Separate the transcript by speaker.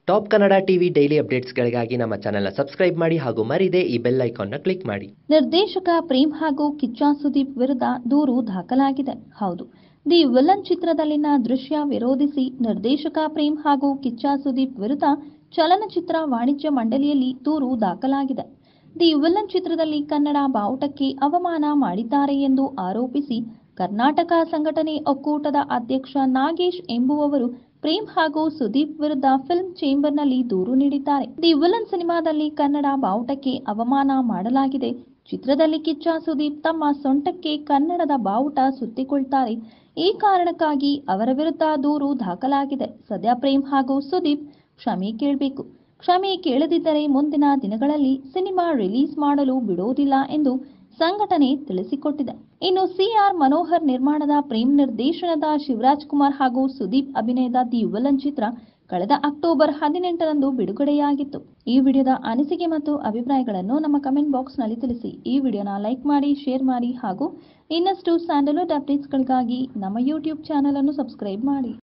Speaker 1: top Kannada TV daily ಅಪ್ಡೇಟ್ಸ್ಗಳಿಗಾಗಿ ನಮ್ಮ ಚಾನೆಲ್ನ ಸಬ್ಸ್ಕ್ರೈಬ್ ಮಾಡಿ ಹಾಗೂ ಮರಿದೇ ಈ ಬೆಲ್ ಐಕಾನ್ನ ಕ್ಲಿಕ್ ಮಾಡಿ
Speaker 2: ನಿರ್ದೇಶಕ ಪ್ರೇಮ್ ಹಾಗೂ ಕಿಚ್ಚ ಸುದೀಪ್ ವಿರುದ್ಧ ದೂರು ದಾಖಲಾಗಿದೆ ಹೌದು ದಿ ವಿಲನ್ ಚಿತ್ರದಲ್ಲಿನ ದೃಶ್ಯ ವಿರೋಧಿಸಿ ನಿರ್ದೇಶಕ ಪ್ರೇಮ್ ಹಾಗೂ ಕಿಚ್ಚ ಸುದೀಪ್ ವಿರುದ್ಧ ಚಲನಚಿತ್ರ ವಾಣಿಜ್ಯ ಮಂಡಳಿಯಲ್ಲಿ ದೂರು ದಾಖಲಾಗಿದೆ ದಿ ವಿಲನ್ ಚಿತ್ರದಲ್ಲಿ ಕನ್ನಡ ಬಾವುಟಕ್ಕೆ ಅವಮಾನ ಮಾಡಿದ್ದಾರೆ ಎಂದು ಆರೋಪಿಸಿ ಕರ್ನಾಟಕ ಸಂಘಟನೆ ಒಕ್ಕೂಟದ ಅಧ್ಯಕ್ಷ ನಾಗೇಶ್ ಎಂಬುವವರು ಪ್ರೇಮ್ ಹಾಗೂ ಸುದೀಪ್ ವಿರುದ್ಧ ಫಿಲ್ಮ್ ಚೇಂಬರ್ನಲ್ಲಿ ದೂರು ನೀಡಿದ್ದಾರೆ ದಿ ವಿಲನ್ ಸಿನಿಮಾದಲ್ಲಿ ಕನ್ನಡ ಬಾವುಟಕ್ಕೆ ಅವಮಾನ ಮಾಡಲಾಗಿದೆ ಚಿತ್ರದಲ್ಲಿ ಕಿಚ್ಚ ಸುದೀಪ್ ತಮ್ಮ ಸೊಂಟಕ್ಕೆ ಕನ್ನಡದ ಬಾವುಟ ಸುತ್ತಿಕೊಳ್ತಾರೆ ಈ ಕಾರಣಕ್ಕಾಗಿ ಅವರ ವಿರುದ್ಧ ದೂರು ದಾಖಲಾಗಿದೆ ಸದ್ಯ ಪ್ರೇಮ್ ಹಾಗೂ ಸುದೀಪ್ ಕ್ಷಮೆ ಕೇಳಬೇಕು ಕ್ಷಮೆ ಕೇಳದಿದ್ದರೆ ಮುಂದಿನ ದಿನಗಳಲ್ಲಿ ಸಿನಿಮಾ ರಿಲೀಸ್ ಮಾಡಲು ಬಿಡೋದಿಲ್ಲ ಎಂದು ಸಂಘಟನೆ ತಿಳಿಸಿಕೊಟ್ಟಿದೆ ಇನ್ನು ಸಿಆರ್ ಮನೋಹರ್ ನಿರ್ಮಾಣದ ಪ್ರೇಮ್ ನಿರ್ದೇಶನದ ಶಿವರಾಜ್ ಕುಮಾರ್ ಹಾಗೂ ಸುದೀಪ್ ಅಭಿನಯದ ದಿ ವಿಲನ್ ಚಿತ್ರ ಕಳೆದ ಅಕ್ಟೋಬರ್ ಹದಿನೆಂಟರಂದು ಬಿಡುಗಡೆಯಾಗಿತ್ತು ಈ ವಿಡಿಯೋದ ಅನಿಸಿಕೆ ಮತ್ತು ಅಭಿಪ್ರಾಯಗಳನ್ನು ನಮ್ಮ ಕಮೆಂಟ್ ಬಾಕ್ಸ್ನಲ್ಲಿ ತಿಳಿಸಿ ಈ ವಿಡಿಯೋನ ಲೈಕ್ ಮಾಡಿ ಶೇರ್ ಮಾಡಿ ಹಾಗೂ ಇನ್ನಷ್ಟು ಸ್ಯಾಂಡಲ್ವುಡ್ ಅಪ್ಡೇಟ್ಸ್ಗಳಿಗಾಗಿ ನಮ್ಮ ಯೂಟ್ಯೂಬ್ ಚಾನಲ್ ಅನ್ನು ಸಬ್ಸ್ಕ್ರೈಬ್ ಮಾಡಿ